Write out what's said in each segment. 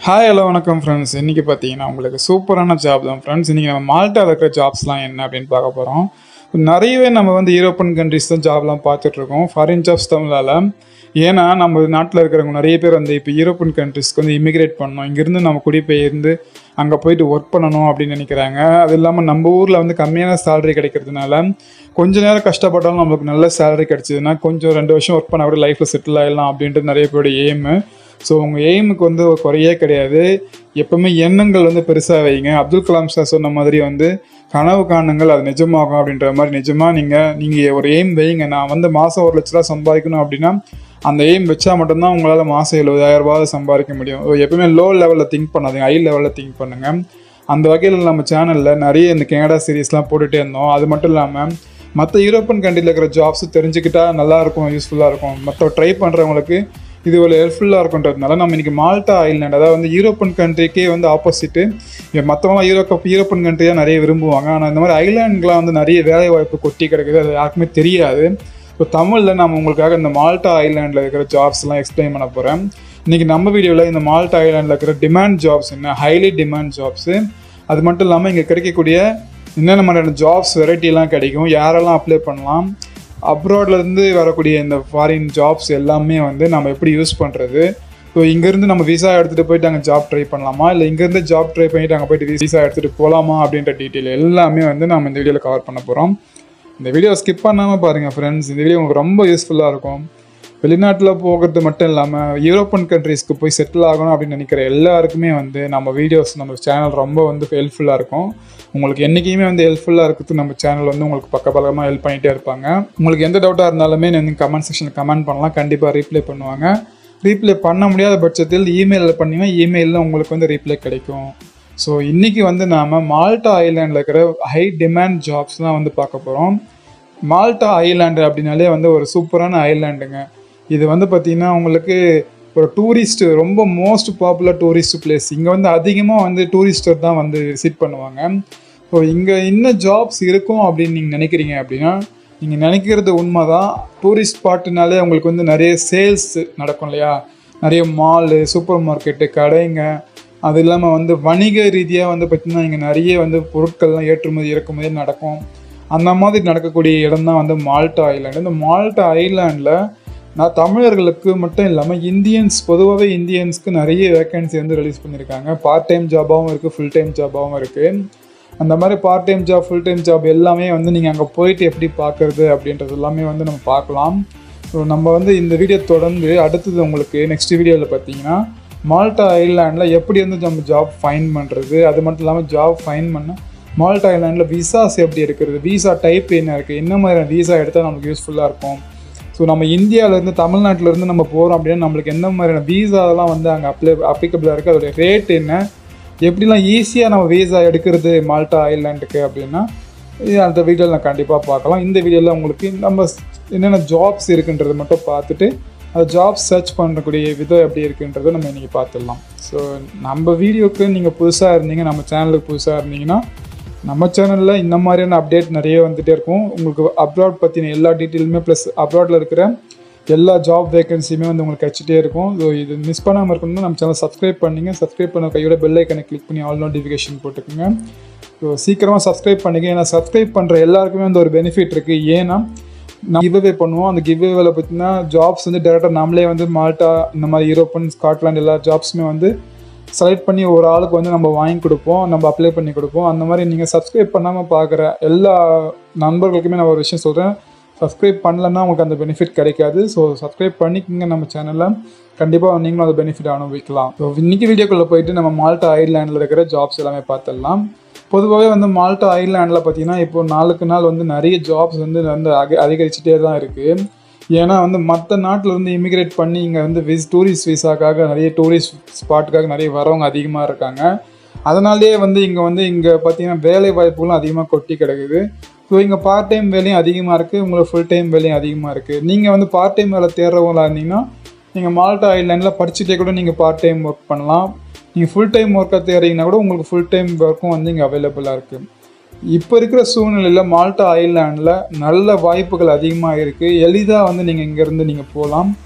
hi hello வணக்கம் friends இன்றைக்கி பார்த்தீங்கன்னா உங்களுக்கு சூப்பரான ஜாப் தான் ஃப்ரெண்ட்ஸ் இன்றைக்கி நம்ம மால்ட்டாவில் இருக்கிற ஜாப்ஸ்லாம் என்ன அப்படின்னு பார்க்க போகிறோம் நிறையவே நம்ம வந்து யூரோப்பியன் கண்ட்ரிஸ் தான் ஜாப்லாம் பார்த்துட்ருக்கோம் ஃபாரின் ஜாப்ஸ் தமிழால் ஏன்னா நம்ம நாட்டில் இருக்கிறவங்க நிறைய பேர் வந்து இப்போ யூரோப்பியன் கண்ட்ரிஸ்க்கு வந்து இமிகிரேட் பண்ணணும் இங்கேருந்து நம்ம குடிபெயர்ந்து அங்கே போயிட்டு ஒர்க் பண்ணணும் அப்படின்னு நினைக்கிறாங்க அது இல்லாமல் நம்ம ஊரில் வந்து கம்மியான சேலரி கிடைக்கிறதுனால கொஞ்ச நேரம் கஷ்டப்பட்டாலும் நம்மளுக்கு நல்ல சேலரி கிடைச்சதுன்னா கொஞ்சம் ரெண்டு வருஷம் ஒர்க் பண்ணால் கூட லைஃப்பில் செட்டில் ஆகிடலாம் அப்படின்றது நிறைய பேரோட எய்மு ஸோ உங்கள் எய்முக்கு வந்து ஒரு குறையே கிடையாது எப்பவுமே எண்ணங்கள் வந்து பெருசாக வைங்க அப்துல் கலாம் சார் சொன்ன மாதிரி வந்து கனவு காணுங்கள் அது நிஜமாகும் அப்படின்ற மாதிரி நிஜமாக நீங்கள் நீங்கள் ஒரு எய்ம் வைங்க நான் வந்து மாதம் ஒரு லட்ச ரூபா சம்பாதிக்கணும் அப்படின்னா அந்த எய்ம் வச்சா மட்டும்தான் உங்களால் மாதம் எழுபதாயிரம் ரூபாய் சம்பாதிக்க முடியும் So, எப்பவுமே லோ லெவலில் திங்க் பண்ணாதீங்க ஹை லெவலில் திங்க் பண்ணுங்கள் அந்த வகையில் நம்ம சேனலில் நிறைய இந்த கனடா சீரீஸ்லாம் போட்டுகிட்டே இருந்தோம் அது மட்டும் இல்லாமல் மற்ற யூரோப்பியன் கண்ட்ரியில் இருக்கிற ஜாப்ஸ் தெரிஞ்சுக்கிட்டா நல்லா இருக்கும் யூஸ்ஃபுல்லாக இருக்கும் மற்ற ட்ரை பண்ணுறவங்களுக்கு இது ஒரு ஹெல்ப்ஃபுல்லாக இருக்குன்றதுனால நம்ம இன்னைக்கு மால்டா ஐலாண்ட் அதாவது வந்து யூரோப்பியன் கண்ட்ரிக்கே வந்து ஆப்போசிட்டு மற்றவங்களாம் யூரோப் யூரோப்பியன் கண்ட்ரி தான் நிறைய விரும்புவாங்க ஆனால் இந்த மாதிரி ஐலாண்டுக்கெலாம் வந்து நிறைய வேலை வாய்ப்பு கொட்டி கிடக்குது அது யாருக்குமே தெரியாது இப்போ தமிழில் நான் உங்களுக்காக இந்த மால்டா ஐலாண்டில் இருக்கிற ஜாப்ஸ்லாம் எக்ஸ்பிளைன் பண்ண போகிறேன் இன்றைக்கி நம்ம வீடியோவில் இந்த மால்டா ஐலாண்டில் இருக்கிற டிமாண்ட் ஜாப்ஸ் என்ன ஹைலி டிமாண்ட் ஜாப்ஸு அது மட்டும் இல்லாமல் இங்கே கிடைக்கக்கூடிய என்னென்ன மாதிரியான ஜாப்ஸ் வெரைட்டிலாம் கிடைக்கும் யாரெல்லாம் அப்ளை பண்ணலாம் அப்ராட்லேருந்து வரக்கூடிய இந்த ஃபாரின் ஜாப்ஸ் எல்லாமே வந்து நம்ம எப்படி யூஸ் பண்ணுறது ஸோ இங்கேருந்து நம்ம விசா எடுத்துகிட்டு போயிட்டு அங்கே ஜாப் ட்ரை பண்ணலாமா இல்லை இங்கேருந்து ஜாப் ட்ரை பண்ணிட்டு அங்கே போயிட்டு விசா எடுத்துகிட்டு போகலாமா அப்படின்ற டீட்டெயில் எல்லாமே வந்து நம்ம இந்த வீடியோவில் கவர் பண்ண போகிறோம் இந்த வீடியோ ஸ்கிப் பண்ணாமல் பாருங்கள் ஃப்ரெண்ட்ஸ் இந்த வீடியோ உங்களுக்கு ரொம்ப யூஸ்ஃபுல்லாக இருக்கும் வெளிநாட்டில் போகிறது மட்டும் இல்லாமல் யூரோப்பியன் கண்ட்ரீஸ்க்கு போய் செட்டில் ஆகணும் அப்படின்னு நினைக்கிற எல்லாருக்குமே வந்து நம்ம வீடியோஸ் நம்ம சேனல் ரொம்ப வந்து ஹெல்ப்ஃபுல்லாக இருக்கும் உங்களுக்கு என்றைக்குமே வந்து ஹெல்ப்ஃபுல்லாக இருக்கிறது நம்ம சேனல் வந்து உங்களுக்கு பக்கபலமாக ஹெல்ப் பண்ணிகிட்டே இருப்பாங்க உங்களுக்கு எந்த டவுட்டாக இருந்தாலுமே நீங்கள் கமெண்ட் செக்ஷனில் கமெண்ட் பண்ணலாம் கண்டிப்பாக ரீப்ளை பண்ணுவாங்க ரீப்ளை பண்ண முடியாத பட்சத்தில் இமெயிலில் பண்ணிங்கன்னா இமெயிலில் உங்களுக்கு வந்து ரீப்ளை கிடைக்கும் ஸோ இன்றைக்கி வந்து நாம் மால்டா ஐலாண்டில் இருக்கிற ஹை டிமாண்ட் ஜாப்ஸ் தான் வந்து பார்க்க போகிறோம் மால்டா ஐலாண்டு அப்படின்னாலே வந்து ஒரு சூப்பரான ஐலாண்டுங்க இது வந்து பார்த்திங்கன்னா உங்களுக்கு ஒரு டூரிஸ்ட் ரொம்ப மோஸ்ட் பாப்புலர் டூரிஸ்ட் பிளேஸ் இங்கே வந்து அதிகமாக வந்து டூரிஸ்டர் தான் வந்து விசிட் பண்ணுவாங்க ஸோ இங்கே இன்னும் ஜாப்ஸ் இருக்கும் அப்படின்னு நீங்கள் நினைக்கிறீங்க அப்படின்னா நீங்கள் நினைக்கிறது உண்மை தான் டூரிஸ்ட் ஸ்பாட்டுனாலே உங்களுக்கு வந்து நிறைய சேல்ஸ் நடக்கும் இல்லையா நிறைய மாலு சூப்பர் மார்க்கெட்டு கடைங்க அது இல்லாமல் வந்து வணிக ரீதியாக வந்து பார்த்திங்கன்னா இங்கே நிறைய வந்து பொருட்கள்லாம் ஏற்றுமதி இறக்குமதி நடக்கும் அந்த மாதிரி நடக்கக்கூடிய இடம் தான் வந்து மால்டா ஐலாண்டு இந்த மால்டா ஐலாண்டில் நான் தமிழர்களுக்கு மட்டும் இல்லாமல் இந்தியன்ஸ் பொதுவாகவே இந்தியன்ஸ்க்கு நிறைய வேகன்சி வந்து ரிலீஸ் பண்ணியிருக்காங்க பார்ட் டைம் ஜாபாகவும் இருக்குது ஃபுல் டைம் ஜாபாகவும் இருக்குது அந்த மாதிரி part time job full time job எல்லாமே வந்து நீங்கள் அங்கே போயிட்டு எப்படி பார்க்குறது அப்படின்றது எல்லாமே வந்து நம்ம பார்க்கலாம் ஸோ நம்ம வந்து இந்த வீடியோ தொடர்ந்து அடுத்தது உங்களுக்கு நெக்ஸ்ட் வீடியோவில் பார்த்தீங்கன்னா மால்டா ஐலாண்டில் எப்படி வந்து நம்ம ஜாப் ஃபைன் பண்ணுறது அது மட்டும் இல்லாமல் ஜாப் ஃபைன் பண்ண மால்டா ஐலாண்டில் விசாஸ் எப்படி இருக்கிறது விசா டைப் என்ன இருக்குது என்ன மாதிரியான விசா எடுத்தால் நமக்கு யூஸ்ஃபுல்லாக இருக்கும் ஸோ நம்ம இந்தியாவிலேருந்து தமிழ்நாட்டிலேருந்து நம்ம போகிறோம் அப்படின்னா நம்மளுக்கு எந்த மாதிரியான வீசாலாம் வந்து அங்கே அப்ளை அப்ளிகபிளாக இருக்குது அதோடைய ரேட் என்ன எப்படிலாம் ஈஸியாக நம்ம வீசா எடுக்கிறது மால்டா ஐலாண்டுக்கு அப்படின்னா இது அந்த வீடியோவில் நான் கண்டிப்பாக பார்க்கலாம் இந்த வீடியோவில் உங்களுக்கு நம்ம என்னென்ன ஜாப்ஸ் இருக்குன்றதை மட்டும் பார்த்துட்டு அந்த ஜாப் சர்ச் பண்ணக்கூடிய விதம் எப்படி இருக்குன்றதை நம்ம இன்றைக்கி பார்த்துடலாம் ஸோ நம்ம வீடியோக்கு நீங்கள் புதுசாக இருந்தீங்க நம்ம சேனலுக்கு புதுசாக இருந்தீங்கன்னா நம்ம சேனலில் இந்த மாதிரியான அப்டேட் நிறைய வந்துகிட்டே இருக்கும் உங்களுக்கு அப்ராட் பற்றின எல்லா டீட்டெயிலுமே ப்ளஸ் அப்ராடில் இருக்கிற எல்லா ஜாப் வேகன்சியுமே வந்து உங்களுக்கு கிடச்சிட்டே இருக்கும் ஸோ இது மிஸ் பண்ணாமல் இருக்கணும்னா நம்ம சேனல் சப்ஸ்கிரைப் பண்ணிங்க சப்ஸ்கிரைப் பண்ண கையோட பெல் ஐக்கனை கிளிக் பண்ணி ஆல் நோட்டிஃபிகேஷன் போட்டுக்கோங்க ஸோ சீக்கிரமாக சப்ஸ்கிரைப் பண்ணிக்க ஏன்னா சப்ஸ்கிரைப் பண்ணுற எல்லாருக்குமே வந்து ஒரு பெனிஃபிட் இருக்குது ஏன்னா நம்ம கிவ்அவே பண்ணுவோம் அந்த கிவ்அவேல பார்த்தீங்கன்னா ஜாப்ஸ் வந்து டேரெக்டாக நம்மளே வந்து மால்டா இந்த மாதிரி யூரோப்பன் ஸ்காட்லாண்ட் எல்லா ஜாப்ஸுமே வந்து செலக்ட் பண்ணி ஒரு ஆளுக்கு வந்து நம்ம வாங்கி கொடுப்போம் நம்ம அப்ளை பண்ணி கொடுப்போம் அந்த மாதிரி நீங்கள் சப்ஸ்கிரைப் பண்ணாமல் பார்க்குற எல்லா நண்பர்களுக்குமே நான் ஒரு விஷயம் சொல்கிறேன் சப்ஸ்கிரைப் பண்ணலன்னா உங்களுக்கு அந்த பெனிஃபிட் கிடைக்காது ஸோ சப்ஸ்கிரைப் பண்ணிக்கோங்க நம்ம சேனலில் கண்டிப்பாக நீங்களும் அந்த பெனிஃபிட் அனுபவிக்கலாம் ஸோ இன்றைக்கி வீடியோக்குள்ளே போயிட்டு நம்ம மால்டா ஐலாண்டில் இருக்கிற ஜாப்ஸ் எல்லாமே பார்த்துடலாம் பொதுவாகவே வந்து மால்டா ஐலாண்டில் பார்த்தீங்கன்னா இப்போ நாளுக்கு நாள் வந்து நிறைய ஜாப்ஸ் வந்து வந்து அக அதிகரிச்சுட்டே தான் இருக்குது ஏன்னா வந்து மற்ற நாட்டில் இருந்து இமிகிரேட் பண்ணி இங்கே வந்து விஸ் டூரிஸ்ட் விசாக்காக நிறைய டூரிஸ்ட் ஸ்பாட்டுக்காக நிறைய வரவங்க அதிகமாக இருக்காங்க அதனாலேயே வந்து இங்கே வந்து இங்கே பார்த்தீங்கன்னா வேலை வாய்ப்புகளும் அதிகமாக கொட்டி கிடக்குது ஸோ இங்கே பார்ட் டைம் வேலையும் அதிகமாக இருக்குது உங்களுக்கு ஃபுல் டைம் வேலையும் அதிகமாக இருக்குது நீங்கள் வந்து பார்ட் டைம் வேலை தேடுறவங்களா இருந்தீங்கன்னா நீங்கள் மால்டா ஐலாண்டில் படிச்சுட்டே கூட நீங்கள் பார்ட் டைம் ஒர்க் பண்ணலாம் நீங்கள் ஃபுல் டைம் ஒர்க்காக தேடுறீங்கன்னா கூட உங்களுக்கு ஃபுல் டைம் ஒர்க்கும் வந்து இங்கே அவைலபிளாக இருக்குது இப்போ இருக்கிற சூழ்நிலையில் மால்டா ஐலாண்டில் நல்ல வாய்ப்புகள் அதிகமாக இருக்குது எளிதாக வந்து நீங்கள் இங்கேருந்து நீங்கள் போகலாம்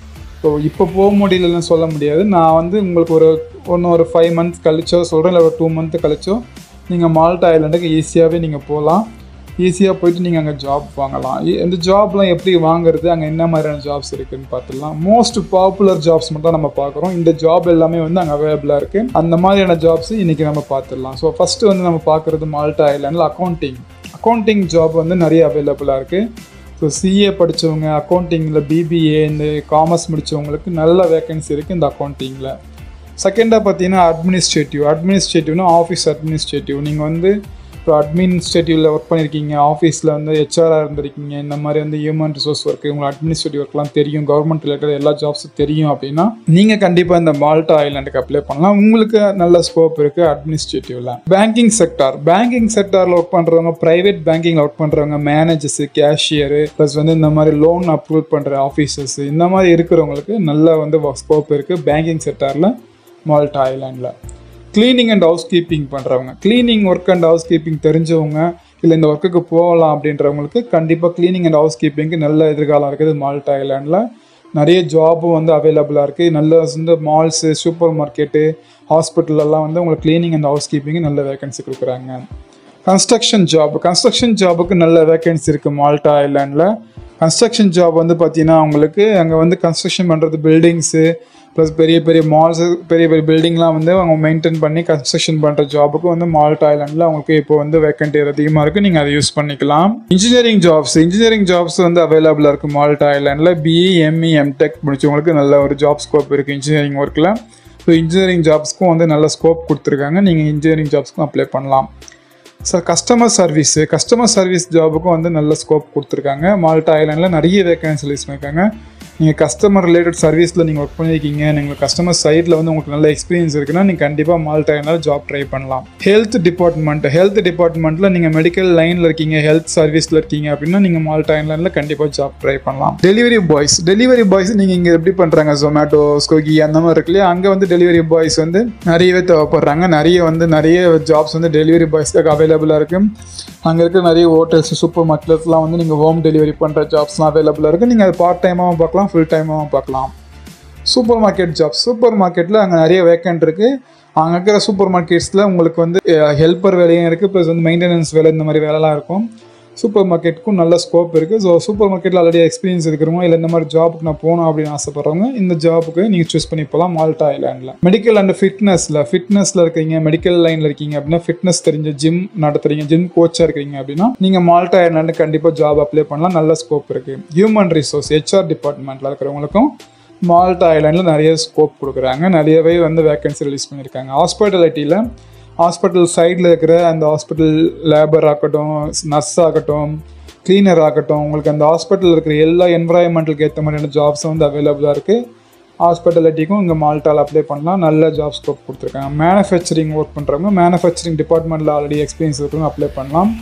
ஸோ இப்போ போக முடியலன்னு சொல்ல முடியாது நான் வந்து உங்களுக்கு ஒரு ஒன்று ஒரு ஃபைவ் மந்த்ஸ் கழிச்சோ சொல்கிறேன் இல்லை ஒரு டூ மந்த்து கழிச்சோ நீங்கள் மால்டா ஐலாண்டுக்கு ஈஸியாகவே நீங்கள் போகலாம் ஈஸியாக போயிட்டு நீங்கள் அங்கே ஜாப் வாங்கலாம் இ- இந்த ஜாப்லாம் எப்படி வாங்குறது அங்கே என்ன மாதிரியான ஜாப்ஸ் இருக்குன்னு பார்த்துடலாம் மோஸ்ட் பாப்புலர் ஜாப்ஸ் மட்டும் தான் நம்ம பார்க்குறோம் இந்த ஜாப் எல்லாமே வந்து அங்கே அவைலபிளாக இருக்குது அந்த மாதிரியான ஜாப்ஸ் இன்றைக்கி நம்ம பார்த்துடலாம் ஸோ ஃபஸ்ட்டு வந்து நம்ம பார்க்குறது மால்டா ஐலாண்டில் அக்கௌண்டிங் அக்கௌண்டிங் ஜாப் வந்து நிறைய அவைலபிளாக இருக்குது ஸோ சிஏ படித்தவங்க அக்கௌண்டிங்கில் பிபிஏ இந்த காமர்ஸ் முடித்தவங்களுக்கு நல்ல வேகன்சி இருக்குது இந்த அக்கௌண்டிங்கில் செகண்டாக பார்த்தீங்கன்னா அட்மினிஸ்ட்ரேட்டிவ் அட்மினிஸ்ட்ரேட்டிவ்னா ஆஃபீஸ் அட்மினிஸ்ட்ரேட்டிவ் நீங்கள் வந்து இப்போ அட்மினிஸ்ட்ரேட்டிவில் ஒர்க் பண்ணியிருக்கீங்க ஆஃபீஸில் வந்து ஹெச்ஆராக இருந்திருக்கீங்க இந்த மாதிரி வந்து ஹியூமன் ரிசோர்ஸ் ஒர்க் உங்களுக்கு அட்மினிஸ்ட்ரேட்டிவ் ஒர்க்லாம் தெரியும் கவர்மெண்ட் ரிலேட்டட் எல்லா ஜாப்ஸும் தெரியும் அப்படின்னா நீங்கள் கண்டிப்பாக இந்த மால்டா ஐலாண்டுக்கு அப்ளை பண்ணலாம் உங்களுக்கு நல்ல ஸ்கோப் இருக்குது அட்மினிஸ்ட்ரேட்டிவில் பேங்கிங் செக்டார் பேங்கிங் செக்டாரில் ஒர்க் பண்ணுறவங்க ப்ரைவேட் பேங்கிங்கில் ஒர்க் பண்ணுறவங்க மேனேஜர்ஸு கேஷியரு ப்ளஸ் வந்து இந்த மாதிரி லோன் அப்ரூவ் பண்ணுற ஆஃபீஸர்ஸ் இந்த மாதிரி இருக்கிறவங்களுக்கு நல்ல வந்து ஸ்கோப் இருக்குது பேங்கிங் செக்டாரில் மால்டா ஐலாண்டில் க்ளீனிங் அண்ட் ஹவுஸ் கீப்பிங் பண்ணுறவங்க cleaning work and housekeeping தெரிஞ்சவங்க இல்லை இந்த ஒர்க்குக்கு போகலாம் அப்படின்றவங்களுக்கு கண்டிப்பாக க்ளீனிங் அண்ட் ஹவுஸ் கீப்பிங்க்கு நல்ல எதிர்காலம் இருக்குது மால்டா ஐலாண்டில் நிறைய ஜாபும் வந்து அவைலபிளாக இருக்குது நல்ல வந்து மால்ஸு சூப்பர் மார்க்கெட்டு ஹாஸ்பிட்டலெல்லாம் வந்து உங்களுக்கு க்ளீனிங் அண்ட் ஹவுஸ் கீப்பிங்கு நல்ல வேகன்சி கொடுக்குறாங்க கன்ஸ்ட்ரக்ஷன் ஜாப் கன்ஸ்ட்ரக்ஷன் ஜாபுக்கு நல்ல வேகன்சி இருக்குது மால்டா ஐலாண்டில் கன்ஸ்ட்ரக்ஷன் ஜாப் வந்து பார்த்தீங்கன்னா உங்களுக்கு அங்கே வந்து கன்ஸ்ட்ரக்ஷன் பண்ணுறது பில்டிங்ஸு ப்ளஸ் பெரிய பெரிய மால்ஸு பெரிய பெரிய பில்டிங்லாம் வந்து அவங்க மெயின்டைன் பண்ணி கன்ஸ்ட்ரக்ஷன் பண்ணுற ஜாபுக்கு வந்து மால்ட் ஐலாண்டில் அவங்களுக்கு இப்போ வந்து வேக்கன்ட் அதிகமாக இருக்குது நீங்கள் அதை யூஸ் பண்ணிக்கலாம் இன்ஜினியரிங் ஜாப்ஸ் இன்ஜினியரிங் ஜாப்ஸ் வந்து அவைலபிளாக இருக்குது மால்ட் ஐலாண்டில் பிஇ எம்இ எம்டெக் முடிச்சவங்களுக்கு நல்ல ஒரு ஜாப் ஸ்கோப் இருக்குது இன்ஜினியரிங் ஒர்க்கில் ஸோ இன்ஜினியரிங் ஜாப்ஸ்க்கும் வந்து நல்ல ஸ்கோப் கொடுத்துருக்காங்க நீங்கள் இன்ஜினியரிங் ஜாப்ஸ்க்கும் அப்ளை பண்ணலாம் sir customer service customer service ஜாபுக்கும் வந்து நல்ல ஸ்கோப் கொடுத்துருக்காங்க மால்டா ஐலாண்டில் நிறைய வேகன்சி ரிலீஸ் பண்ணியிருக்காங்க நீங்கள் கஸ்டமர் ரிலேட்டட் சர்வீஸில் நீங்கள் ஒர்க் பண்ணியிருக்கீங்க நீங்கள் கஸ்டமர் சைடில் வந்து உங்களுக்கு நல்ல எக்ஸ்பீரியன்ஸ் இருக்குன்னா நீங்கள் கண்டிப்பாக மால்டா ஐலாண்டில் ஜாப் ட்ரை பண்ணலாம் ஹெல்த் டிபார்ட்மெண்ட் ஹெல்த் டிபார்ட்மெண்ட்டில் நீங்கள் மெடிக்கல் லைனில் இருக்கீங்க ஹெல்த் சர்வீஸில் இருக்கீங்க அப்படின்னா நீங்கள் மால்டா ஐலாண்டில் கண்டிப்பாக ஜாப் ட்ரை பண்ணலாம் டெலிவரி பாய்ஸ் டெலிவரி பாய்ஸ் நீங்கள் இங்கே எப்படி பண்ணுறாங்க ஜொமேட்டோ ஸ்விக்கி அந்த மாதிரி இருக்கு இல்லையா அங்கே வந்து டெலிவரி பாய்ஸ் வந்து நிறையவே தேவைப்படுறாங்க நிறைய வந்து நிறைய ஜாப்ஸ் வந்து டெலிவரி பாய்ஸ்க்கு அவைலபிளாக இருக்குது அங்கே இருக்க நிறைய ஹோட்டல்ஸ் சூப்பர் மார்க்கெட்ஸ்லாம் வந்து நீங்கள் ஹோம் டெலிவரி பண்ணுற ஜாப்ஸ்லாம் அவைலபிளாக இருக்குது நீங்கள் அது பார்ட் டைமாகவும் பார்க்கலாம் ஃபுல் டைமாகவும் பார்க்கலாம் சூப்பர் மார்க்கெட் ஜாப்ஸ் சூப்பர் மார்க்கெட்டில் அங்கே நிறைய வேக்கண்ட் இருக்குது அங்கே இருக்கிற சூப்பர் மார்க்கெட்ஸில் உங்களுக்கு வந்து ஹெல்ப்பர் வேலையும் இருக்குது ப்ளஸ் வந்து மெயின்டெனன்ஸ் வேலை இந்த மாதிரி வேலைலாம் இருக்கும் சூப்பர் மார்க்கெட்டுக்கும் நல்ல ஸ்கோப் இருக்குது ஸோ சூப்பர் மார்க்கெட்டில் ஆல்ரெடி எக்ஸ்பீரியன்ஸ் இருக்கிறவங்க இல்லை இந்த மாதிரி ஜாபுக்கு நான் போகணும் அப்படின்னு ஆசைப்படுறவங்க இந்த ஜாபுக்கு நீங்கள் சூஸ் பண்ணி போகலாம் மால்டா ஐலாண்டில் மெடிக்கல் அண்ட் ஃபிட்னஸில் ஃபிட்னஸில் இருக்கீங்க மெடிக்கல் லைனில் இருக்கீங்க அப்படின்னா ஃபிட்னஸ் தெரிஞ்ச ஜிம் நடத்துறீங்க ஜிம் கோச்சாக இருக்கீங்க அப்படின்னா நீங்கள் மால்டா ஐலாண்டு கண்டிப்பாக ஜாப் அப்ளை பண்ணலாம் நல்ல ஸ்கோப் இருக்குது ஹியூமன் ரிசோர்ஸ் ஹெச்ஆர் டிபார்ட்மெண்ட்டில் இருக்கிறவங்களுக்கும் மால்டா ஐலாண்டில் நிறைய ஸ்கோப் கொடுக்குறாங்க நிறையவே வந்து வேகன்சி ரிலீஸ் பண்ணியிருக்காங்க ஹாஸ்பிட்டாலிட்டியில் ஹாஸ்பிட்டல் சைடில் இருக்கிற அந்த ஹாஸ்பிட்டல் லேபர் ஆகட்டும் நர்ஸ் ஆகட்டும் க்ளீனர் ஆகட்டும் உங்களுக்கு அந்த ஹாஸ்பிட்டலில் இருக்கிற எல்லா என்வரான்மெண்ட்டுக்கு ஏற்ற மாதிரியான ஜாப்ஸும் வந்து அவைலபிளாக இருக்குது ஹாஸ்பிட்டாலிட்டிக்கும் இங்கே மால்ட்டால் அப்ளை பண்ணலாம் நல்ல ஜாப் ஸ்கோப் கொடுத்துருக்காங்க மேனுஃபேக்சரிங் ஒர்க் பண்ணுறவங்க மேனுஃபேக்சரிங் டிபார்ட்மெண்ட்டில் ஆல்ரெடி எக்ஸ்பீரியன்ஸ் இருக்கிறவங்க அப்ளை பண்ணலாம்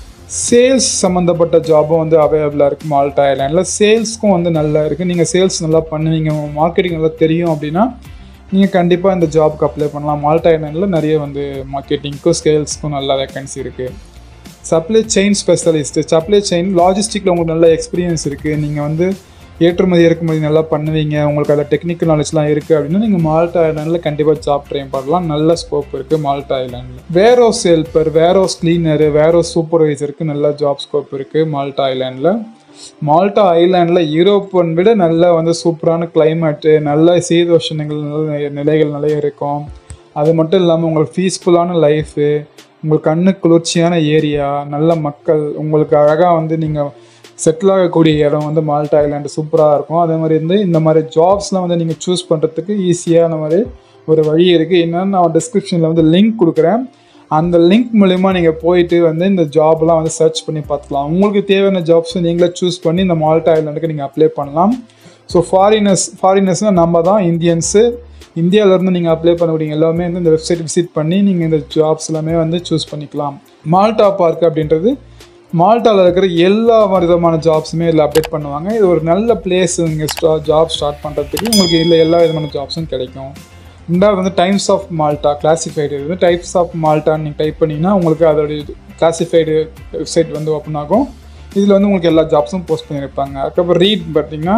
சேல்ஸ் சம்மந்தப்பட்ட ஜாபும் வந்து அவைலபிளாக இருக்குது மால்டா ஐலாண்டில் சேல்ஸ்க்கும் வந்து நல்லா இருக்குது நீங்கள் சேல்ஸ் நல்லா பண்ணுவீங்க மார்க்கெட்டிங் நல்லா தெரியும் அப்படின்னா நீங்கள் கண்டிப்பாக இந்த ஜாப்க்கு அப்ளை பண்ணலாம் மால்டா ஐலாண்டில் நிறைய வந்து மார்க்கெட்டிங்க்கும் சேல்ஸ்க்கும் நல்ல வேகன்சி இருக்குது supply chain specialist supply chain லாஜிஸ்டிக்கில் உங்களுக்கு நல்ல எக்ஸ்பீரியன்ஸ் இருக்குது நீங்கள் வந்து ஏற்றுமதி இறக்குமதி நல்லா பண்ணுவீங்க உங்களுக்கு அதில் டெக்னிக்கல் நாலேஜ்லாம் இருக்குது அப்படின்னா நீங்கள் மால்டா ஐலாண்டில் கண்டிப்பாக ஜாப் ட்ரை பண்ணலாம் நல்ல ஸ்கோப் இருக்குது மால்டா ஐலாண்டில் various helper various cleaner various சூப்பர்வைசருக்கு நல்ல ஜாப் ஸ்கோப் இருக்குது மால்டா ஐலாண்டில் மால்டா ஐலாண்டில் யூரோப்பன் விட நல்ல வந்து சூப்பரான கிளைமேட்டு நல்ல சீதோஷணங்கள் நல்ல நிலைகள் நிறைய இருக்கும் அது மட்டும் இல்லாமல் உங்களுக்கு பீஸ்ஃபுல்லான லைஃபு உங்களுக்கு கண்ணு குளிர்ச்சியான ஏரியா நல்ல மக்கள் உங்களுக்கு அழகாக வந்து நீங்கள் செட்டில் ஆகக்கூடிய இடம் வந்து மால்டா ஐலாண்டு சூப்பராக இருக்கும் அதே மாதிரி வந்து இந்த மாதிரி ஜாப்ஸ்லாம் வந்து நீங்கள் சூஸ் பண்ணுறதுக்கு ஈஸியான மாதிரி ஒரு வழி இருக்குது என்னென்னு நான் டிஸ்கிரிப்ஷனில் வந்து லிங்க் கொடுக்குறேன் அந்த லிங்க் மூலிமா நீங்கள் போயிட்டு வந்து இந்த ஜாப்லாம் வந்து சர்ச் பண்ணி பார்த்துக்கலாம் உங்களுக்கு தேவையான ஜாப்ஸ் நீங்களே சூஸ் பண்ணி இந்த மால்டா ஐலாண்டுக்கு நீங்கள் அப்ளை பண்ணலாம் ஸோ ஃபாரினர்ஸ் ஃபாரினர்ஸ்னால் நம்ம தான் இந்தியன்ஸு இந்தியாவிலேருந்து நீங்கள் அப்ளை பண்ணக்கூடிய எல்லாமே வந்து இந்த வெப்சைட் விசிட் பண்ணி நீங்கள் இந்த ஜாப்ஸ் எல்லாமே வந்து சூஸ் பண்ணிக்கலாம் மால்டா பார்க் அப்படின்றது மால்ட்டாவில் இருக்கிற எல்லா விதமான ஜாப்ஸுமே இதில் அப்டேட் பண்ணுவாங்க இது ஒரு நல்ல பிளேஸ் நீங்கள் ஸ்டா ஜாப் ஸ்டார்ட் பண்ணுறதுக்கு உங்களுக்கு இதில் எல்லா விதமான ஜாப்ஸும் கிடைக்கும் ரெண்டாவது வந்து டைம்ஸ் ஆஃப் மால்ட்டா கிளாசிஃபைடு இது டைப்ஸ் ஆஃப் மால்ட்டான்னு நீங்கள் டைப் பண்ணிங்கன்னா உங்களுக்கு அதோடைய கிளாசிஃபைடு வெப்சைட் வந்து ஓப்பன் ஆகும் இதில் வந்து உங்களுக்கு எல்லா ஜாப்ஸும் போஸ்ட் பண்ணியிருப்பாங்க அதுக்கப்புறம் ரீட் பார்த்தீங்கன்னா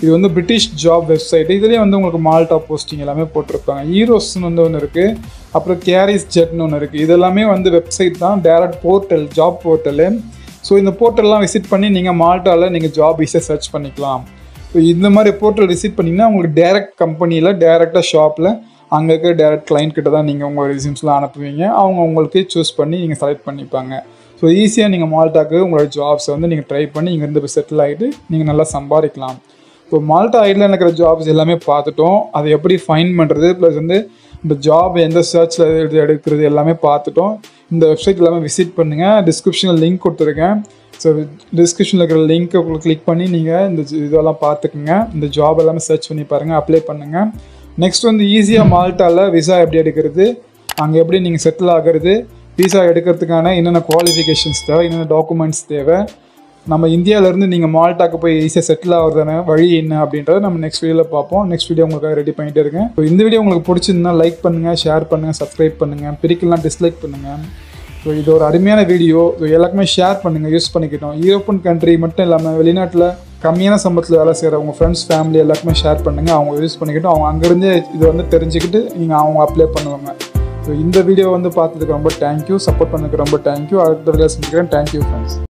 இது வந்து பிரிட்டிஷ் ஜாப் வெப்சைட் இதுலேயே வந்து உங்களுக்கு மால்டா போஸ்டிங் எல்லாமே போட்டிருப்பாங்க ஈரோஸ்னு வந்து ஒன்று இருக்குது அப்புறம் கேரிஸ் ஜெட்னு ஒன்று இருக்குது இதெல்லாமே வந்து வெப்சைட் தான் direct portal job portal so இந்த போர்ட்டல்லாம் விசிட் பண்ணி நீங்கள் மால்ட்டாவில் நீங்கள் ஜாப் ஈஸியாக சர்ச் பண்ணிக்கலாம் ஸோ இந்த மாதிரி போர்ட்டல் விசிட் பண்ணிங்கன்னா உங்களுக்கு டேரக்ட் கம்பெனியில் டேரெக்டாக ஷாப்பில் அங்கே இருக்க டேரக்ட் கிளைண்ட் கிட்ட தான் நீங்கள் உங்கள் ரெசியூம்ஸ்லாம் அனுப்புவீங்க அவங்க உங்களுக்கு சூஸ் பண்ணி நீங்கள் செலக்ட் பண்ணிப்பாங்க ஸோ ஈஸியாக நீங்கள் மால்ட்டாக்கு உங்களோட ஜாப்ஸை வந்து நீங்கள் ட்ரை பண்ணி இங்கேருந்து போய் செட்டில் ஆகிட்டு நீங்கள் நல்லா சம்பாதிக்கலாம் இப்போ மால்டா ஐடியில் இருக்கிற ஜாப்ஸ் எல்லாமே பார்த்துட்டோம் அதை எப்படி ஃபைன் பண்ணுறது ப்ளஸ் வந்து இந்த ஜாப் எந்த சர்ச்சில் எடுத்து எடுக்கிறது எல்லாமே பார்த்துட்டோம் இந்த வெப்சைட் எல்லாமே விசிட் பண்ணுங்கள் டிஸ்கிரிப்ஷனில் லிங்க் கொடுத்துருக்கேன் ஸோ டிஸ்கிரிப்ஷனில் இருக்கிற லிங்க்கை கிளிக் பண்ணி நீங்கள் இந்த ஜ- இதெல்லாம் பார்த்துக்குங்க இந்த ஜாப் எல்லாமே சர்ச் பண்ணி பாருங்கள் அப்ளை பண்ணுங்கள் நெக்ஸ்ட் வந்து ஈஸியாக மால்ட்டாவில் விசா எப்படி எடுக்கிறது அங்கே எப்படி நீங்கள் செட்டில் ஆகிறது விசா எடுக்கிறதுக்கான என்னென்ன குவாலிஃபிகேஷன்ஸ் தேவை என்னென்ன டாக்குமெண்ட்ஸ் தேவை நம்ம இந்தியாவிலேருந்து நீங்கள் மால்ட்டாக்கு போய் ஈஸியாக செட்டில் ஆகிறதான வழி என்ன அப்படின்றத நம்ம நெக்ஸ்ட் வீடியோவில் பார்ப்போம் நெக்ஸ்ட் வீடியோ உங்களுக்காக ரெடி பண்ணிட்டே இருக்கேன் ஸோ இந்த வீடியோ உங்களுக்கு பிடிச்சிருந்தா லைக் பண்ணுங்கள் ஷேர் பண்ணுங்கள் சப்ஸ்கிரைப் பண்ணுங்கள் பிடிக்கலாம் டிஸ்லைக் பண்ணுங்கள் ஸோ இது ஒரு அருமையான வீடியோ ஸோ எல்லாருக்குமே ஷேர் பண்ணுங்கள் யூஸ் பண்ணிக்கிட்டோம் யூரோப்பியன் கண்ட்ரி மட்டும் இல்லாமல் வெளிநாட்டில் கம்மியான சம்பளத்தில் வேலை செய்கிற உங்கள் ஃப்ரெண்ட்ஸ் ஃபேமிலி எல்லாருக்குமே ஷேர் பண்ணுங்கள் அவங்க யூஸ் பண்ணிக்கிட்டு அவங்க அங்கேருந்து இதை வந்து தெரிஞ்சுக்கிட்டு நீங்கள் அவங்க அப்ளை பண்ணுவாங்க ஸோ இந்த வீடியோ வந்து பார்த்ததுக்கு ரொம்ப தேங்க்யூ சப்போர்ட் பண்ணதுக்கு ரொம்ப தேங்க்யூ அடுத்த வீடியோ செஞ்சுக்கிறேன் தேங்க்யூ ஃப்ரெண்ட்ஸ்